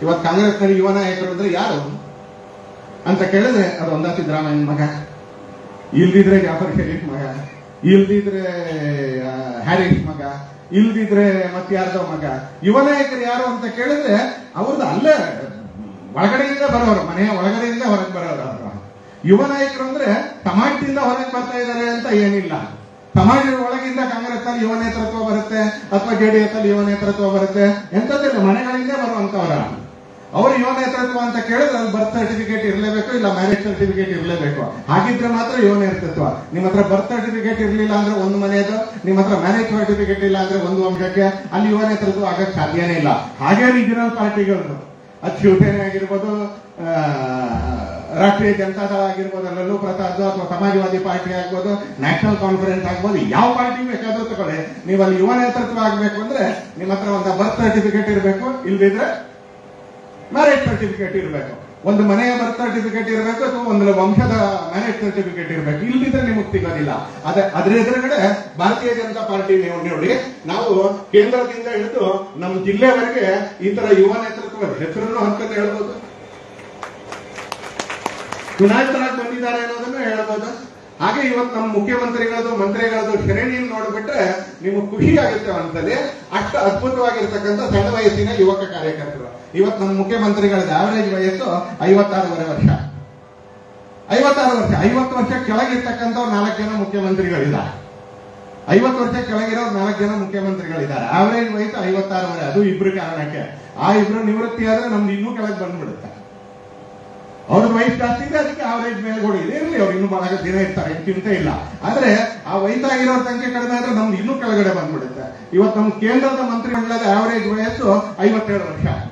ಇವತ್ತು ಕಾಂಗ್ರೆಸ್ನಲ್ಲಿ ಯುವ ನಾಯಕರು ಅಂದ್ರೆ ಯಾರು ಅಂತ ಕೇಳಿದ್ರೆ ಅದು ಒಂದ ಸಿದ್ದರಾಮಯ್ಯನ ಮಗ ಇಲ್ದಿದ್ರೆ ಜಾಫರ್ ಶರೀಫ್ ಮಗ ಇಲ್ದಿದ್ರೆ ಆ, ಹ್ಯಾರಿಸ್ ಮಗ ಇಲ್ದಿದ್ರೆ ಮತ್ತಾರ್ದೋ ಮಗ ಯುವ ನಾಯಕರು ಯಾರು ಅಂತ ಕೇಳಿದ್ರೆ ಅವ್ರದ್ದು ಅಲ್ಲೇ ಒಳಗಡೆಯಿಂದ ಬರೋರು ಮನೆಯ ಒಳಗಡೆಯಿಂದ ಹೊರಗೆ ಬರೋರು ಅವರು ಯುವ ನಾಯಕರು ಅಂದ್ರೆ ಸಮಾಜದಿಂದ ಹೊರಗೆ ಬರ್ತಾ ಇದ್ದಾರೆ ಅಂತ ಏನಿಲ್ಲ ಸಮಾಜದ ಒಳಗಿಂದ ಕಾಂಗ್ರೆಸ್ ಅಲ್ಲಿ ಯುವ ನೇತೃತ್ವ ಬರುತ್ತೆ ಅಥವಾ ಜೆಡಿಎಸ್ ಅಲ್ಲಿ ಯುವ ನೇತೃತ್ವ ಬರುತ್ತೆ ಎಂತದಿಲ್ಲ ಮನೆಗಳಿಂದ ಬರುವಂತವರ ಅವರು ಯುವ ನೇತೃತ್ವ ಅಂತ ಕೇಳಿದ್ರೆ ಅಲ್ಲಿ ಬರ್ತ್ ಸರ್ಟಿಫಿಕೇಟ್ ಇರಲೇಬೇಕು ಇಲ್ಲ ಮ್ಯಾರೇಜ್ ಸರ್ಟಿಫಿಕೇಟ್ ಇರಲೇಬೇಕು ಹಾಗಿದ್ರೆ ಮಾತ್ರ ಯುವ ನೇತೃತ್ವ ನಿಮ್ಮ ಹತ್ರ ಬರ್ತ್ ಸರ್ಟಿಫಿಕೇಟ್ ಇರಲಿಲ್ಲ ಅಂದ್ರೆ ಒಂದು ಮನೆಯದು ನಿಮ್ಮ ಹತ್ರ ಮ್ಯಾರೇಜ್ ಸರ್ಟಿಫಿಕೇಟ್ ಇಲ್ಲ ಅಂದ್ರೆ ಒಂದು ವಂಶಕ್ಕೆ ಅಲ್ಲಿ ಯುವ ನೇತೃತ್ವ ಆಗಕ್ಕೆ ಸಾಧ್ಯನೇ ಇಲ್ಲ ಹಾಗೆ ರೀಜನಲ್ ಪಾರ್ಟಿಗಳು ಅದು ಶಿವಸೇನೆ ಆಗಿರ್ಬೋದು ಆ, ರಾಷ್ಟ್ರೀಯ ಜನತಾ ದಳ ಆಗಿರ್ಬೋದು ಲಲ್ಲೂ ಪ್ರಸಾದ್ ಅಥವಾ ಸಮಾಜವಾದಿ ಪಾರ್ಟಿ ಆಗ್ಬೋದು ನ್ಯಾಷನಲ್ ಕಾನ್ಫರೆನ್ಸ್ ಆಗ್ಬೋದು ಯಾವ ಪಾರ್ಟಿ ಬೇಕಾದ್ರೂ ತಗೊಳ್ಳಿ ನೀವು ಅಲ್ಲಿ ಯುವ ನೇತೃತ್ವ ಆಗ್ಬೇಕು ಅಂದ್ರೆ ನಿಮ್ಮ ಹತ್ರ ಒಂದು ಬರ್ತ್ ಸರ್ಟಿಫಿಕೇಟ್ ಇರಬೇಕು ಇಲ್ದಿದ್ರೆ ಮ್ಯಾರೇಜ್ ಸರ್ಟಿಫಿಕೇಟ್ ಇರಬೇಕು ಒಂದು ಮನೆಯ ಬರ್ತ್ ಸರ್ಟಿಫಿಕೇಟ್ ಇರಬೇಕು ಅಥವಾ ಒಂದು ವಂಶದ ಮ್ಯಾರೇಜ್ ಸರ್ಟಿಫಿಕೇಟ್ ಇರಬೇಕು ಇಲ್ದಿದ್ರೆ ನಿಮಗೆ ಸಿಗೋದಿಲ್ಲ ಅದೇ ಅದ್ರ ಎದುರುಗಡೆ ಭಾರತೀಯ ಜನತಾ ಪಾರ್ಟಿ ನೀವು ನೋಡಿ ನಾವು ಕೇಂದ್ರದಿಂದ ಹಿಡಿದು ನಮ್ಮ ಜಿಲ್ಲೆವರೆಗೆ ಈ ತರ ಯುವ ನೇತೃತ್ವ ಹೆಸರನ್ನು ಹಾಕೊಂಡು ಹೇಳ್ಬೋದು ಚುನಾಯಿತರಾಗಿ ಬಂದಿದ್ದಾರೆ ಅನ್ನೋದನ್ನ ಹೇಳ್ಬೋದು ಹಾಗೆ ಇವತ್ತು ನಮ್ಮ ಮುಖ್ಯಮಂತ್ರಿಗಳದು ಮಂತ್ರಿಗಳದು ಶ್ರೇಣಿಯನ್ನು ನೋಡ್ಬಿಟ್ರೆ ನಿಮಗೆ ಖುಷಿ ಆಗುತ್ತೆ ಅಂತಲ್ಲಿ ಅಷ್ಟು ಅದ್ಭುತವಾಗಿರ್ತಕ್ಕಂಥ ಸಣ್ಣ ವಯಸ್ಸಿನ ಯುವಕ ಕಾರ್ಯಕರ್ತರು ಇವತ್ತು ನಮ್ಮ ಮುಖ್ಯಮಂತ್ರಿಗಳದ ಆವರೇಜ್ ವಯಸ್ಸು ಐವತ್ತಾರೂವರೆ ವರ್ಷ ಐವತ್ತಾರು ವರ್ಷ ಐವತ್ತು ವರ್ಷ ಕೆಳಗಿರ್ತಕ್ಕಂಥವ್ರು ನಾಲ್ಕು ಜನ ಮುಖ್ಯಮಂತ್ರಿಗಳಿದ್ದಾರೆ ಐವತ್ತು ವರ್ಷ ಕೆಳಗಿರೋ ನಾಲ್ಕು ಜನ ಮುಖ್ಯಮಂತ್ರಿಗಳಿದ್ದಾರೆ ಆವರೇಜ್ ವಯಸ್ಸು ಐವತ್ತಾರೂವರೆ ಅದು ಇಬ್ರು ಕಾರಣಕ್ಕೆ ಆ ಇಬ್ರು ನಿವೃತ್ತಿ ಆದ್ರೆ ನಮ್ದು ಇನ್ನೂ ಕೆಳಗೆ ಬಂದ್ಬಿಡುತ್ತೆ ಅವ್ರ ವಯಸ್ಸು ಜಾಸ್ತಿ ಇದೆ ಅದಕ್ಕೆ ಆವರೇಜ್ ಮೇಲ್ಗಡೆ ಇದೆ ಇರಲಿ ಅವ್ರು ಇನ್ನೂ ಬಹಳ ದಿನ ಇರ್ತಾರೆ ಏನ್ ಚಿಂತೆ ಇಲ್ಲ ಆದ್ರೆ ಆ ವಯಸ್ಸಾಗಿರೋ ಸಂಖ್ಯೆ ಕಡಿಮೆ ಆದ್ರೆ ನಮ್ದು ಇನ್ನೂ ಕೆಳಗಡೆ ಬಂದ್ಬಿಡುತ್ತೆ ಇವತ್ತು ನಮ್ಮ ಕೇಂದ್ರದ ಮಂತ್ರಿಮಂಡಲದ ಆವರೇಜ್ ವಯಸ್ಸು ಐವತ್ತೇಳು ವರ್ಷ